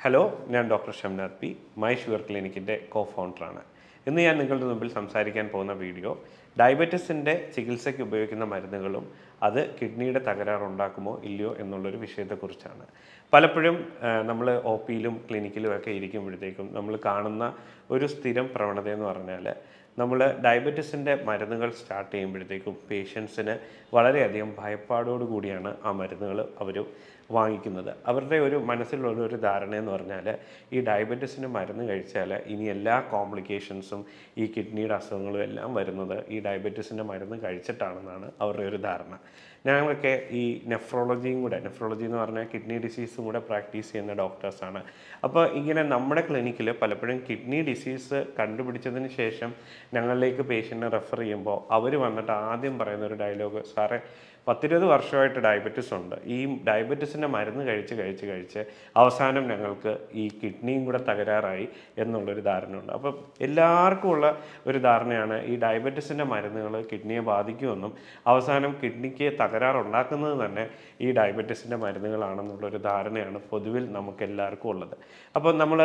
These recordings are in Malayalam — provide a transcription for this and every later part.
ഹലോ ഞാൻ doctor Shamnath P my sugar ക്ലിനിക്കിൻ്റെ കോ ഫൗണ്ടറാണ് ഇന്ന് ഞാൻ നിങ്ങളുടെ മുമ്പിൽ സംസാരിക്കാൻ പോകുന്ന വീഡിയോ ഡയബറ്റീസിൻ്റെ ചികിത്സയ്ക്ക് ഉപയോഗിക്കുന്ന മരുന്നുകളും അത് കിഡ്നിയുടെ തകരാറുണ്ടാക്കുമോ ഇല്ലയോ എന്നുള്ളൊരു വിഷയത്തെക്കുറിച്ചാണ് പലപ്പോഴും നമ്മൾ ഒ പിയിലും ക്ലിനിക്കിലും ഒക്കെ ഇരിക്കുമ്പോഴത്തേക്കും നമ്മൾ കാണുന്ന ഒരു സ്ഥിരം പ്രവണത എന്ന് പറഞ്ഞാൽ നമ്മൾ ഡയബറ്റീസിൻ്റെ മരുന്നുകൾ സ്റ്റാർട്ട് ചെയ്യുമ്പോഴത്തേക്കും പേഷ്യൻസിന് വളരെയധികം ഭയപ്പാടോട് കൂടിയാണ് ആ മരുന്നുകൾ അവർ വാങ്ങിക്കുന്നത് അവരുടെ ഒരു മനസ്സിലുള്ള ഒരു ധാരണ എന്ന് പറഞ്ഞാൽ ഈ ഡയബറ്റീസിന് മരുന്ന് കഴിച്ചാൽ ഇനി എല്ലാ കോംപ്ലിക്കേഷൻസും ഈ കിഡ്നിയുടെ അസുഖങ്ങളും എല്ലാം വരുന്നത് ഈ ഡയബറ്റീസിൻ്റെ മരുന്ന് കഴിച്ചിട്ടാണെന്നാണ് അവരുടെ ഒരു ധാരണ ഞങ്ങളൊക്കെ ഈ നെഫ്രോളജിയും കൂടെ നെഫ്രോളജി എന്ന് പറഞ്ഞാൽ കിഡ്നി ഡിസീസും കൂടെ പ്രാക്ടീസ് ചെയ്യുന്ന ഡോക്ടേഴ്സാണ് അപ്പോൾ ഇങ്ങനെ നമ്മുടെ ക്ലിനിക്കിൽ പലപ്പോഴും കിഡ്നി ഡിസീസ് കണ്ടുപിടിച്ചതിന് ശേഷം ഞങ്ങളിലേക്ക് പേഷ്യൻറ്റിനെ റെഫർ ചെയ്യുമ്പോൾ അവർ വന്നിട്ട് ആദ്യം പറയുന്ന ഒരു ഡയലോഗ് സാറേ പത്തിരുപത് വർഷമായിട്ട് ഡയബറ്റിസ് ഉണ്ട് ഈ ഡയബറ്റിസിൻ്റെ മരുന്ന് കഴിച്ച് കഴിച്ച് കഴിച്ച് അവസാനം ഞങ്ങൾക്ക് ഈ കിഡ്നിയും കൂടെ തകരാറായി എന്നുള്ളൊരു ധാരണയുണ്ട് അപ്പം എല്ലാവർക്കും ഉള്ള ഒരു ധാരണയാണ് ഈ ഡയബറ്റിസിൻ്റെ മരുന്നുകൾ കിഡ്നിയെ ബാധിക്കുമെന്നും അവസാനം കിഡ്നിക്ക് തകരാറുണ്ടാക്കുന്നത് തന്നെ ഈ ഡയബറ്റിസിൻ്റെ മരുന്നുകളാണെന്നുള്ളൊരു ധാരണയാണ് പൊതുവിൽ നമുക്ക് എല്ലാവർക്കും ഉള്ളത് അപ്പോൾ നമ്മൾ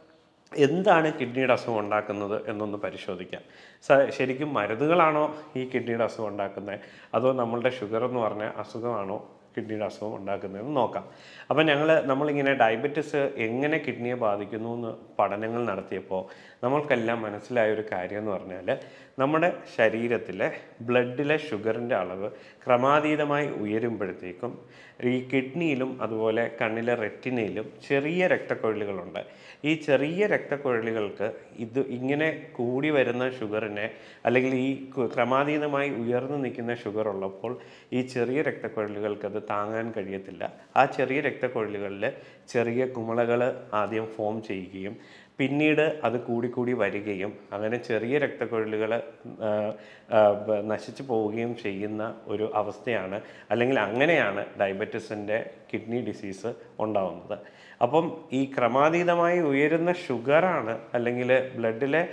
എന്താണ് കിഡ്നിയുടെ അസുഖം ഉണ്ടാക്കുന്നത് എന്നൊന്ന് പരിശോധിക്കാം സ ശരിക്കും മരുന്നുകളാണോ ഈ കിഡ്നിയുടെ അസുഖം ഉണ്ടാക്കുന്നത് അതോ നമ്മളുടെ ഷുഗർ എന്ന് പറഞ്ഞ അസുഖമാണോ കിഡ്നിയുടെ അസുഖം ഉണ്ടാക്കുന്നതെന്ന് നോക്കാം അപ്പം ഞങ്ങൾ നമ്മളിങ്ങനെ ഡയബറ്റിസ് എങ്ങനെ കിഡ്നിയെ ബാധിക്കുന്നു എന്ന് പഠനങ്ങൾ നടത്തിയപ്പോൾ നമ്മൾക്കെല്ലാം മനസ്സിലായ ഒരു കാര്യം എന്ന് പറഞ്ഞാൽ നമ്മുടെ ശരീരത്തിലെ ബ്ലഡിലെ ഷുഗറിൻ്റെ അളവ് ക്രമാതീതമായി ഉയരുമ്പോഴത്തേക്കും ഈ കിഡ്നിയിലും അതുപോലെ കണ്ണിലെ റെറ്റിനയിലും ചെറിയ രക്തക്കൊഴലുകളുണ്ട് ഈ ചെറിയ രക്തക്കൊഴലുകൾക്ക് ഇത് ഇങ്ങനെ കൂടി വരുന്ന ഷുഗറിനെ അല്ലെങ്കിൽ ഈ കു- ക്രമാതീതമായി ഉയർന്നു നിൽക്കുന്ന ഷുഗർ ഉള്ളപ്പോൾ ഈ ചെറിയ രക്തക്കൊഴലുകൾക്ക് അത് താങ്ങാൻ കഴിയത്തില്ല ആ ചെറിയ രക്തക്കൊഴലുകളിൽ ചെറിയ കുമിളകൾ ആദ്യം ഫോം ചെയ്യുകയും പിന്നീട് അത് കൂടിക്കൂടി വരികയും അങ്ങനെ ചെറിയ രക്തക്കൊഴലുകൾ നശിച്ചു പോവുകയും ചെയ്യുന്ന ഒരു അവസ്ഥയാണ് അല്ലെങ്കിൽ അങ്ങനെയാണ് ഡയബറ്റിസിൻ്റെ കിഡ്നി ഡിസീസ് ഉണ്ടാവുന്നത് അപ്പം ഈ ക്രമാതീതമായി ഉയരുന്ന ഷുഗറാണ് അല്ലെങ്കിൽ ബ്ലഡിലെ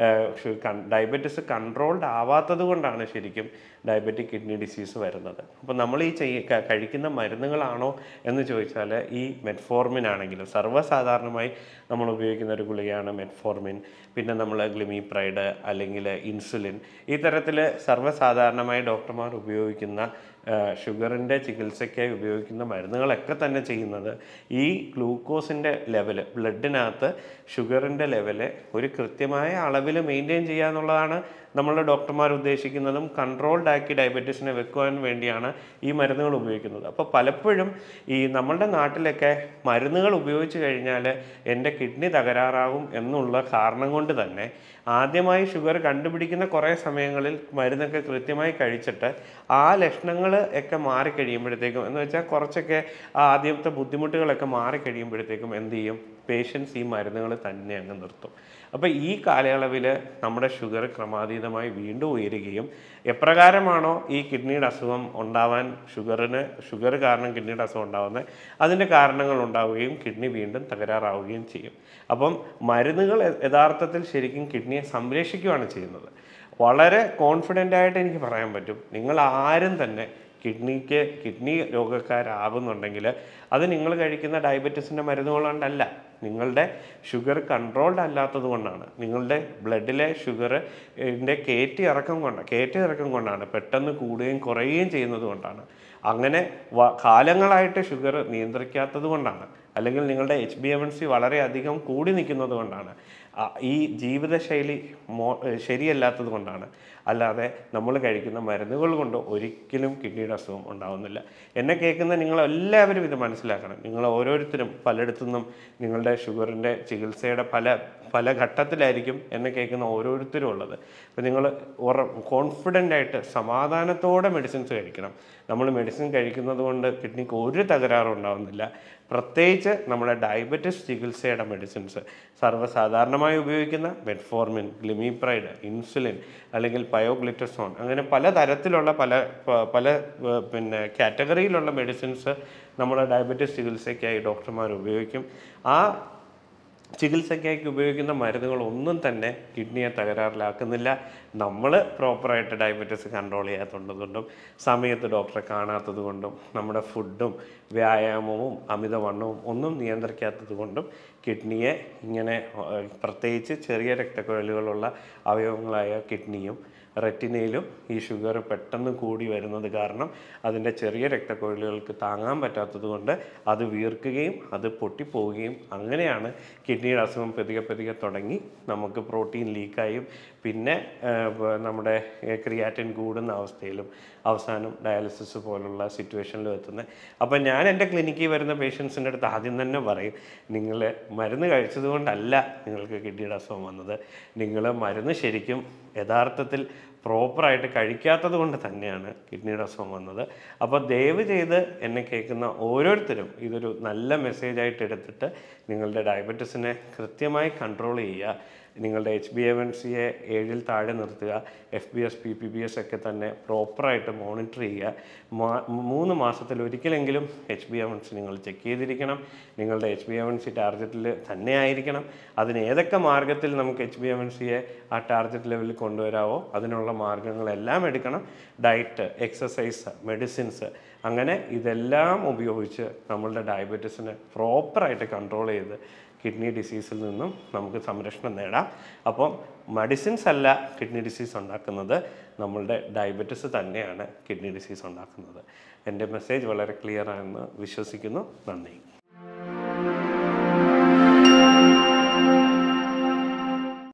ഡയബറ്റിസ് കൺട്രോൾഡ് ആവാത്തത് കൊണ്ടാണ് ശരിക്കും ഡയബറ്റിക് കിഡ്നി ഡിസീസ് വരുന്നത് അപ്പോൾ നമ്മൾ ഈ ചെയ്യ ക- കഴിക്കുന്ന മരുന്നുകളാണോ എന്ന് ചോദിച്ചാൽ ഈ മെറ്റ്ഫോർമിൻ ആണെങ്കിലും സർവ്വസാധാരണമായി നമ്മൾ ഉപയോഗിക്കുന്ന ഒരു ഗുളികയാണ് മെറ്റ്ഫോർമിൻ പിന്നെ നമ്മൾ ഗ്ലിമിപ്രൈഡ് അല്ലെങ്കിൽ ഇൻസുലിൻ ഈ തരത്തിൽ സർവ്വസാധാരണമായി ഡോക്ടർമാർ ഉപയോഗിക്കുന്ന ഷുഗറിൻ്റെ ചികിത്സയ്ക്കായി ഉപയോഗിക്കുന്ന മരുന്നുകളൊക്കെ തന്നെ ചെയ്യുന്നത് ഈ ഗ്ലൂക്കോസിൻ്റെ ലെവല് ബ്ലഡിനകത്ത് ഷുഗറിൻ്റെ ലെവല് ഒരു കൃത്യമായ അളവിൽ മെയിൻറ്റെയിൻ ചെയ്യുക എന്നുള്ളതാണ് നമ്മളുടെ ഡോക്ടർമാർ ഉദ്ദേശിക്കുന്നതും കൺട്രോൾഡ് ആക്കി ഡയബറ്റീസിനെ വെക്കുവാൻ വേണ്ടിയാണ് ഈ മരുന്നുകൾ ഉപയോഗിക്കുന്നത് അപ്പോൾ പലപ്പോഴും ഈ നമ്മളുടെ നാട്ടിലൊക്കെ മരുന്നുകൾ ഉപയോഗിച്ച് കഴിഞ്ഞാൽ എൻ്റെ കിഡ്നി തകരാറാകും എന്നുള്ള കാരണം കൊണ്ട് തന്നെ ആദ്യമായി ഷുഗർ കണ്ടുപിടിക്കുന്ന കുറേ സമയങ്ങളിൽ മരുന്നൊക്കെ കൃത്യമായി കഴിച്ചിട്ട് ആ ലക്ഷണങ്ങൾ ഒക്കെ മാറിക്കഴിയുമ്പോഴത്തേക്കും എന്ന് വെച്ചാൽ കുറച്ചൊക്കെ ആ ആദ്യത്തെ ബുദ്ധിമുട്ടുകളൊക്കെ മാറിക്കഴിയുമ്പോഴത്തേക്കും എന്ത് ചെയ്യും പേഷ്യൻസ് ഈ മരുന്നുകൾ തന്നെ അങ്ങ് നിർത്തും അപ്പോൾ ഈ കാലയളവിൽ നമ്മുടെ ഷുഗർ ക്രമാതീതമായി വീണ്ടും ഉയരുകയും എപ്രകാരമാണോ ഈ കിഡ്നിയുടെ അസുഖം ഉണ്ടാവാൻ ഷുഗറിന് ഷുഗർ കാരണം കിഡ്നിയുടെ അസുഖം ഉണ്ടാകുന്നത് അതിൻ്റെ കാരണങ്ങൾ ഉണ്ടാവുകയും കിഡ്നി വീണ്ടും തകരാറാവുകയും ചെയ്യും അപ്പം മരുന്നുകൾ യ- യഥാർത്ഥത്തിൽ ശരിക്കും കിഡ്നിയെ സംരക്ഷിക്കുകയാണ് ചെയ്യുന്നത് വളരെ കോൺഫിഡൻ്റ് ആയിട്ട് എനിക്ക് പറയാൻ പറ്റും നിങ്ങൾ ആരും തന്നെ കിഡ്നിക്ക് കിഡ്നി രോഗക്കാരാകുന്നുണ്ടെങ്കിൽ അത് നിങ്ങൾ കഴിക്കുന്ന ഡയബറ്റീസിൻ്റെ മരുന്നുകൾ കൊണ്ടല്ല നിങ്ങളുടെ ഷുഗർ കൺട്രോൾഡ് അല്ലാത്തത് കൊണ്ടാണ് നിങ്ങളുടെ ബ്ലഡിലെ ഷുഗർ ഇതിൻ്റെ കയറ്റി ഇറക്കം കൊണ്ടാണ് കയറ്റി ഇറക്കം കൊണ്ടാണ് പെട്ടെന്ന് കൂടുകയും കുറയുകയും ചെയ്യുന്നത് കൊണ്ടാണ് അങ്ങനെ വ- കാലങ്ങളായിട്ട് ഷുഗർ നിയന്ത്രിക്കാത്തത് കൊണ്ടാണ് അല്ലെങ്കിൽ നിങ്ങളുടെ H B M N C വളരെയധികം കൂടി നിൽക്കുന്നത് കൊണ്ടാണ് ആ, ഈ ജീവിതശൈലി മോ ശരിയല്ലാത്തത് കൊണ്ടാണ് അല്ലാതെ നമ്മൾ കഴിക്കുന്ന മരുന്നുകൾ കൊണ്ട് ഒരിക്കലും കിഡ്നിയുടെ അസുഖം ഉണ്ടാവുന്നില്ല എന്നെ കേൾക്കുന്ന നിങ്ങളെല്ലാവരും ഇത് മനസ്സിലാക്കണം നിങ്ങൾ ഓരോരുത്തരും പലയിടത്തുനിന്നും നിങ്ങളുടെ ഷുഗറിൻ്റെ ചികിത്സയുടെ പല പല ഘട്ടത്തിലായിരിക്കും എന്നെ കേൾക്കുന്ന ഓരോരുത്തരും ഉള്ളത് അപ്പോൾ നിങ്ങൾ ഉറ കോൺഫിഡൻ്റ് ആയിട്ട് സമാധാനത്തോടെ മെഡിസിൻസ് കഴിക്കണം നമ്മൾ മെഡിസിൻ കഴിക്കുന്നത് കൊണ്ട് കിഡ്നിക്ക് ഒരു തകരാറും ഉണ്ടാവുന്നില്ല പ്രത്യേകിച്ച് നമ്മുടെ ഡയബറ്റിസ് ചികിത്സയുടെ മെഡിസിൻസ് സർവ്വസാധാരണമായി ഉപയോഗിക്കുന്ന മെറ്റ്ഫോർമിൻ ഗ്ലിമിപ്രൈഡ് ഇൻസുലിൻ അല്ലെങ്കിൽ പയോഗ്ലിറ്റസോൺ അങ്ങനെ പല തരത്തിലുള്ള പല പ- പല ഏർ, പിന്നെ കാറ്റഗറിയിലുള്ള മെഡിസിൻസ് നമ്മുടെ ഡയബറ്റിസ് ചികിത്സയ്ക്കായി ഡോക്ടർമാർ ഉപയോഗിക്കും ആ ചികിത്സയ്ക്കായി ഉപയോഗിക്കുന്ന മരുന്നുകളൊന്നും തന്നെ കിഡ്നിയെ തകരാറിലാക്കുന്നില്ല നമ്മൾ പ്രോപ്പറായിട്ട് ഡയബറ്റീസ് കൺട്രോൾ ചെയ്യാത്തതുകൊണ്ടും സമയത്ത് ഡോക്ടറെ കാണാത്തത് കൊണ്ടും നമ്മുടെ ഫുഡും വ്യായാമവും അമിതവണ്ണവും ഒന്നും നിയന്ത്രിക്കാത്തത് കൊണ്ടും കിഡ്നിയെ ഇങ്ങനെ ഏഹ്, പ്രത്യേകിച്ച് ചെറിയ രക്തക്കുഴലുകളുള്ള അവയവങ്ങളായ കിഡ്നിയും റെറ്റിനയിലും ഈ ഷുഗർ പെട്ടെന്ന് കൂടി വരുന്നത് കാരണം അതിൻ്റെ ചെറിയ രക്തക്കുഴലുകൾക്ക് താങ്ങാൻ പറ്റാത്തത് കൊണ്ട് അത് വീർക്കുകയും അത് പൊട്ടിപ്പോവുകയും അങ്ങനെയാണ് കിഡ്നിയുടെ അസുഖം പതിയെ പതിയെ തുടങ്ങി നമുക്ക് പ്രോട്ടീൻ ലീക്കായും പിന്നെ ആ, വ- നമ്മുടെ ക്രിയാറ്റിൻ കൂടുന്ന അവസ്ഥയിലും അവസാനം ഡയാലിസിസ് പോലുള്ള സിറ്റുവേഷനിലും എത്തുന്നത് അപ്പം ഞാൻ എൻ്റെ ക്ലിനിക്കിൽ വരുന്ന പേഷ്യൻസിൻ്റെ അടുത്ത് ആദ്യം തന്നെ പറയും നിങ്ങൾ മരുന്ന് കഴിച്ചത് കൊണ്ടല്ല നിങ്ങൾക്ക് കിഡ്നിയുടെ അസുഖം വന്നത് നിങ്ങൾ മരുന്ന് ശരിക്കും യഥാർത്ഥത്തിൽ പ്രോപ്പറായിട്ട് കഴിക്കാത്തത് കൊണ്ട് തന്നെയാണ് കിഡ്നിയുടെ അസുഖം വന്നത് അപ്പോൾ ദയവ് ചെയ്ത് എന്നെ കേൾക്കുന്ന ഓരോരുത്തരും ഇതൊരു നല്ല മെസ്സേജായിട്ട് എടുത്തിട്ട് നിങ്ങളുടെ ഡയബറ്റീസിനെ കൃത്യമായി കൺട്രോൾ ചെയ്യുക നിങ്ങളുടെ എച്ച് ബി എം എൻ സിയെ ഏഴിൽ താഴെ നിർത്തുക F B S P P B S ഒക്കെ തന്നെ പ്രോപ്പറായിട്ട് മോണിറ്റർ ചെയ്യുക മാ- മൂന്ന് മാസത്തിൽ ഒരിക്കലെങ്കിലും H B M N C നിങ്ങൾ ചെക്ക് ചെയ്തിരിക്കണം നിങ്ങളുടെ H B M N C ടാർഗറ്റിൽ തന്നെ ആയിരിക്കണം അതിന് ഏതൊക്കെ മാർഗത്തിൽ നമുക്ക് എച്ച് ബി എം എൻ സിയെ ആ ടാർഗറ്റ് ലെവലിൽ കൊണ്ടുവരാവോ അതിനുള്ള മാർഗങ്ങളെല്ലാം എടുക്കണം ഡയറ്റ് എക്സസൈസ് മെഡിസിൻസ് അങ്ങനെ ഇതെല്ലാം ഉപയോഗിച്ച് നമ്മളുടെ ഡയബറ്റീസിനെ പ്രോപ്പറായിട്ട് കൺട്രോൾ ചെയ്ത് കിഡ്നി ഡിസീസിൽ നിന്നും നമുക്ക് സംരക്ഷണം നേടാം അപ്പം മെഡിസിൻസ് അല്ല കിഡ്നി ഡിസീസ് ഉണ്ടാക്കുന്നത് നമ്മളുടെ ഡയബറ്റിസ് തന്നെയാണ് കിഡ്നി ഡിസീസ് ഉണ്ടാക്കുന്നത് എൻ്റെ മെസ്സേജ് വളരെ ക്ലിയർ ആണെന്ന് വിശ്വസിക്കുന്നു നന്ദി